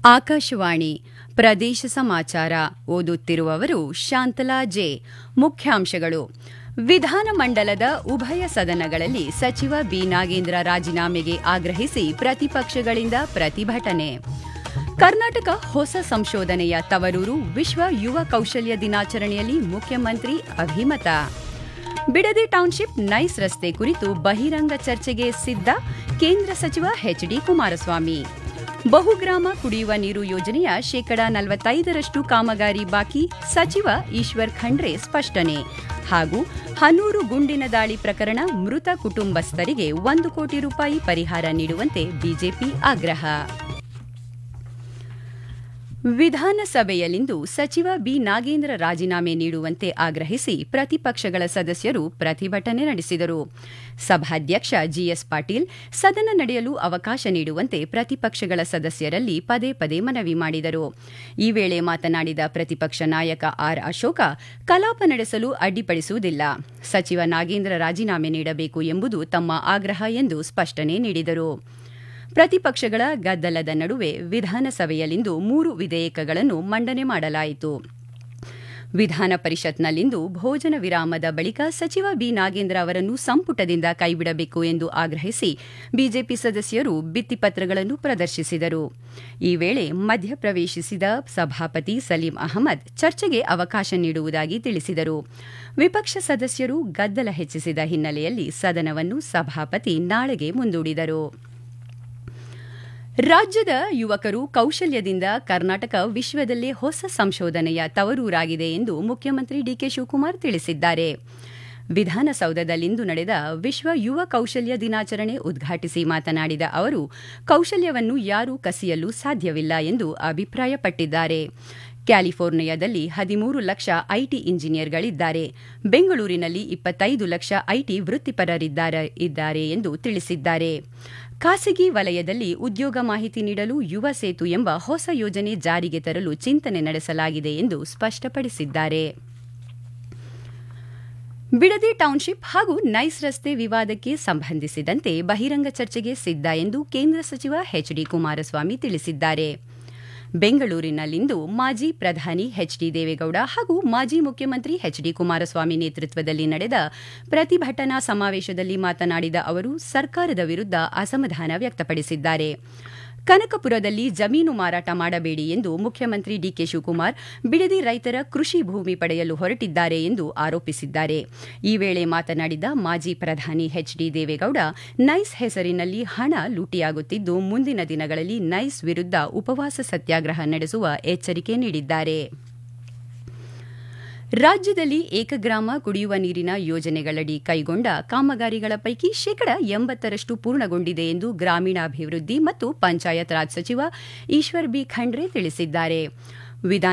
ಆಕಾಶವಾಣಿ ಪ್ರದೇಶ ಸಮಾಚಾರ ಓದುತ್ತಿರುವವರು ಶಾಂತಲಾ ಜೆ ಮುಖ್ಯಾಂಶಗಳು ವಿಧಾನಮಂಡಲದ ಉಭಯ ಸದನಗಳಲ್ಲಿ ಸಚಿವ ಬಿ ನಾಗೇಂದ್ರ ರಾಜೀನಾಮೆಗೆ ಆಗ್ರಹಿಸಿ ಪ್ರತಿಪಕ್ಷಗಳಿಂದ ಪ್ರತಿಭಟನೆ ಕರ್ನಾಟಕ ಹೊಸ ಸಂಶೋಧನೆಯ ತವರೂರು ವಿಶ್ವ ಯುವ ಕೌಶಲ್ಯ ದಿನಾಚರಣೆಯಲ್ಲಿ ಮುಖ್ಯಮಂತ್ರಿ ಅಭಿಮತ ಬಿಡದಿ ಟೌನ್ಶಿಪ್ ನೈಸ್ ರಸ್ತೆ ಕುರಿತು ಬಹಿರಂಗ ಚರ್ಚೆಗೆ ಸಿದ್ಧ ಕೇಂದ್ರ ಸಚಿವ ಎಚ್ಡಿ ಕುಮಾರಸ್ವಾಮಿ ಬಹುಗ್ರಾಮ ಕುಡಿಯುವ ನೀರು ಯೋಜನೆಯ ಶೇಕಡಾ ನಲವತ್ತೈದರಷ್ಟು ಕಾಮಗಾರಿ ಬಾಕಿ ಸಚಿವ ಈಶ್ವರ್ ಖಂಡ್ರೆ ಸ್ಪಷ್ಟನೆ ಹಾಗೂ ಹನೂರು ಗುಂಡಿನ ದಾಳಿ ಪ್ರಕರಣ ಮೃತ ಕುಟುಂಬಸ್ಥರಿಗೆ ಒಂದು ಕೋಟಿ ರೂಪಾಯಿ ಪರಿಹಾರ ನೀಡುವಂತೆ ಬಿಜೆಪಿ ಆಗ್ರಹ ವಿಧಾನಸಭೆಯಲ್ಲಿಂದು ಸಚಿವ ಬಿ ನಾಗೇಂದ್ರ ರಾಜೀನಾಮೆ ನೀಡುವಂತೆ ಆಗ್ರಹಿಸಿ ಪ್ರತಿಪಕ್ಷಗಳ ಸದಸ್ಯರು ಪ್ರತಿಭಟನೆ ನಡೆಸಿದರು ಸಭಾಧ್ಯಕ್ಷ ಜಿಎಸ್ ಪಾಟೀಲ್ ಸದನ ನಡೆಯಲು ಅವಕಾಶ ನೀಡುವಂತೆ ಪ್ರತಿಪಕ್ಷಗಳ ಸದಸ್ಯರಲ್ಲಿ ಪದೇ ಪದೇ ಮನವಿ ಮಾಡಿದರು ಈ ವೇಳೆ ಮಾತನಾಡಿದ ಪ್ರತಿಪಕ್ಷ ನಾಯಕ ಆರ್ ಅಶೋಕ ಕಲಾಪ ನಡೆಸಲು ಅಡ್ಡಿಪಡಿಸುವುದಿಲ್ಲ ಸಚಿವ ನಾಗೇಂದ್ರ ರಾಜೀನಾಮೆ ನೀಡಬೇಕು ಎಂಬುದು ತಮ್ಮ ಆಗ್ರಹ ಎಂದು ಸ್ಪಷ್ಟನೆ ನೀಡಿದರು ಪ್ರತಿಪಕ್ಷಗಳ ಗದ್ದಲದ ನಡುವೆ ವಿಧಾನಸಭೆಯಲ್ಲಿಂದು ಮೂರು ವಿಧೇಯಕಗಳನ್ನು ಮಂಡನೆ ಮಾಡಲಾಯಿತು ವಿಧಾನ ಪರಿಷತ್ನಲ್ಲಿಂದು ಭೋಜನ ವಿರಾಮದ ಬಳಿಕ ಸಚಿವ ಬಿ ನಾಗೇಂದ್ರ ಅವರನ್ನು ಸಂಪುಟದಿಂದ ಕೈಬಿಡಬೇಕು ಎಂದು ಆಗ್ರಹಿಸಿ ಬಿಜೆಪಿ ಸದಸ್ಯರು ಭಿತ್ತಿಪತ್ರಗಳನ್ನು ಪ್ರದರ್ಶಿಸಿದರು ಈ ವೇಳೆ ಮಧ್ಯಪ್ರವೇಶಿಸಿದ ಸಭಾಪತಿ ಸಲೀಂ ಅಹಮದ್ ಚರ್ಚೆಗೆ ಅವಕಾಶ ನೀಡುವುದಾಗಿ ತಿಳಿಸಿದರು ವಿಪಕ್ಷ ಸದಸ್ಯರು ಗದ್ದಲ ಹೆಚ್ಚಿಸಿದ ಹಿನ್ನೆಲೆಯಲ್ಲಿ ಸದನವನ್ನು ಸಭಾಪತಿ ನಾಳೆಗೆ ಮುಂದೂಡಿದರು ರಾಜ್ಯದ ಯುವಕರು ಕೌಶಲ್ಯದಿಂದ ಕರ್ನಾಟಕ ವಿಶ್ವದಲ್ಲೇ ಹೊಸ ಸಂಶೋಧನೆಯ ತವರೂರಾಗಿದೆ ಎಂದು ಮುಖ್ಯಮಂತ್ರಿ ಡಿಕೆ ಶಿವಕುಮಾರ್ ತಿಳಿಸಿದ್ದಾರೆ ವಿಧಾನಸೌಧದಲ್ಲಿಂದು ನಡೆದ ವಿಶ್ವ ಯುವ ಕೌಶಲ್ಯ ದಿನಾಚರಣೆ ಉದ್ಘಾಟಿಸಿ ಮಾತನಾಡಿದ ಅವರು ಕೌಶಲ್ಯವನ್ನು ಯಾರೂ ಕಸಿಯಲು ಸಾಧ್ಯವಿಲ್ಲ ಎಂದು ಅಭಿಪ್ರಾಯಪಟ್ಟಿದ್ದಾರೆ ಕ್ಯಾಲಿಫೋರ್ನಿಯಾದಲ್ಲಿ ಹದಿಮೂರು ಲಕ್ಷ ಐಟಿ ಇಂಜಿನಿಯರ್ಗಳಿದ್ದಾರೆ ಬೆಂಗಳೂರಿನಲ್ಲಿ ಇಪ್ಪತ್ತೈದು ಲಕ್ಷ ಐಟಿ ವೃತ್ತಿಪರರಿದ್ದಾರೆ ಎಂದು ತಿಳಿಸಿದ್ದಾರೆ ಖಾಸಗಿ ವಲಯದಲ್ಲಿ ಉದ್ಯೋಗ ಮಾಹಿತಿ ನೀಡಲು ಯುವ ಸೇತು ಎಂಬ ಹೊಸ ಯೋಜನೆ ಜಾರಿಗೆ ತರಲು ಚಿಂತನೆ ನಡೆಸಲಾಗಿದೆ ಎಂದು ಸ್ಪಷ್ಟಪಡಿಸಿದ್ದಾರೆ ಬಿಡದಿ ಟೌನ್ಶಿಪ್ ಹಾಗೂ ನೈಸ್ ರಸ್ತೆ ವಿವಾದಕ್ಕೆ ಸಂಬಂಧಿಸಿದಂತೆ ಬಹಿರಂಗ ಚರ್ಚೆಗೆ ಸಿದ್ಧ ಎಂದು ಕೇಂದ್ರ ಸಚಿವ ಎಚ್ಡಿ ಕುಮಾರಸ್ವಾಮಿ ತಿಳಿಸಿದ್ದಾರೆ ಬೆಂಗಳೂರಿನಲ್ಲಿಂದು ಮಾಜಿ ಪ್ರಧಾನಿ ಎಚ್ಡಿ ದೇವೇಗೌಡ ಹಾಗೂ ಮಾಜಿ ಮುಖ್ಯಮಂತ್ರಿ ಎಚ್ಡಿ ಕುಮಾರಸ್ವಾಮಿ ನೇತೃತ್ವದಲ್ಲಿ ನಡೆದ ಪ್ರತಿಭಟನಾ ಸಮಾವೇಶದಲ್ಲಿ ಮಾತನಾಡಿದ ಅವರು ಸರ್ಕಾರದ ವಿರುದ್ಧ ಅಸಮಾಧಾನ ವ್ಯಕ್ತಪಡಿಸಿದ್ದಾರೆ ಕನಕಪುರದಲ್ಲಿ ಜಮೀನು ಮಾರಾಟ ಮಾಡಬೇಡಿ ಎಂದು ಮುಖ್ಯಮಂತ್ರಿ ಡಿಕೆ ಶಿವಕುಮಾರ್ ಬಿಡದಿ ರೈತರ ಕೃಷಿ ಭೂಮಿ ಪಡೆಯಲು ಹೊರಟಿದ್ದಾರೆ ಎಂದು ಆರೋಪಿಸಿದ್ದಾರೆ ಈ ವೇಳೆ ಮಾತನಾಡಿದ ಮಾಜಿ ಪ್ರಧಾನಿ ಎಚ್ಡಿ ದೇವೇಗೌಡ ನೈಸ್ ಹೆಸರಿನಲ್ಲಿ ಹಣ ಲೂಟಿಯಾಗುತ್ತಿದ್ದು ಮುಂದಿನ ದಿನಗಳಲ್ಲಿ ನೈಸ್ ವಿರುದ್ಧ ಉಪವಾಸ ಸತ್ಯಾಗ್ರಹ ನಡೆಸುವ ಎಚ್ಚರಿಕೆ ನೀಡಿದ್ದಾರೆ ರಾಜ್ಯದಲ್ಲಿ ಏಕಗ್ರಾಮ ಕುಡಿಯುವ ನೀರಿನ ಯೋಜನೆಗಳಡಿ ಕೈಗೊಂಡ ಕಾಮಗಾರಿಗಳ ಪೈಕಿ ಶೇಕಡ ಎಂಬತ್ತರಷ್ಟು ಪೂರ್ಣಗೊಂಡಿದೆ ಎಂದು ಗ್ರಾಮೀಣಾಭಿವೃದ್ಧಿ ಮತ್ತು ಪಂಚಾಯತ್ ರಾಜ್ ಸಚಿವ ಈಶ್ವರ್ ಬಿ ಖಂಡ್ರೆ ತಿಳಿಸಿದ್ದಾರೆ